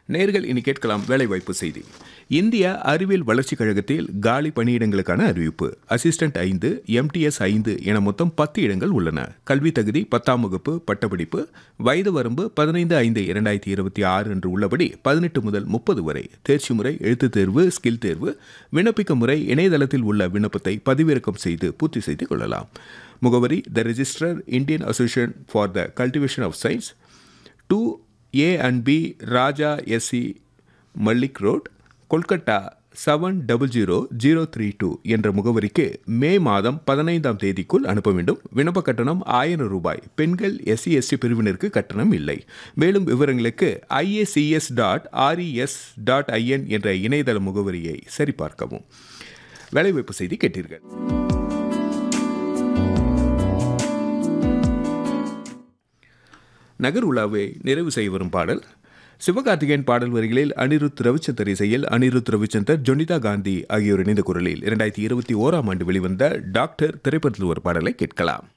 நேர்கள் இனி கேட்கலாம் வேலைவாய்ப்பு செய்தி இந்திய அறிவியல் வளர்ச்சிக் கழகத்தில் காலி பணியிடங்களுக்கான அறிவிப்பு அசிஸ்டன்ட் ஐந்து எம்டிஎஸ் ஐந்து என மொத்தம் பத்து இடங்கள் உள்ளன கல்வி தகுதி பத்தாம் வகுப்பு பட்டப்படிப்பு வயது வரம்பு பதினைந்து ஐந்து இரண்டாயிரத்தி இருபத்தி ஆறு என்று உள்ளபடி பதினெட்டு முதல் முப்பது வரை தேர்ச்சி முறை எழுத்துத் தேர்வு ஸ்கில் தேர்வு விண்ணப்பிக்க முறை இணையதளத்தில் உள்ள விண்ணப்பத்தை பதிவிறக்கம் செய்து பூர்த்தி செய்து கொள்ளலாம் முகவரி the registrar Indian Association for the Cultivation of Science two A and B Raja SC Mallick Road Kolkata seven double zero zero three two என்ற முகவரிக்கு மே மாதம் பதினைந்தாம் தேதிக்குள் அனுப்ப வேண்டும் விண்ணப்ப கட்டணம் ஆயிரம் ரூபாய் பெண்கள் எஸ்சி எஸ்டி பிரிவினருக்கு கட்டணம் இல்லை மேலும் விவரங்களுக்கு IACS dot RES dot IN என்ற இணையதள முகவரியை சரிபார்க்கவும் வேலைவாய்ப்பு செய்தி கேட்டீர்கள் நகர் உலாவை நிறைவு செய்ய வரும் பாடல் சிவகார்த்திகேயன் பாடல் வரிகளில் அனிருத் ரவிச்சந்தர் இசையில் அனிருத் ரவிச்சந்தர் ஜொனிதா காந்தி ஆகியோர் இணைந்த குரலில் இரண்டாயிரத்தி இருபத்தி ஓராம் ஆண்டு வெளிவந்த டாக்டர் திரைப்படத்தில் ஒரு பாடலை கேட்கலாம்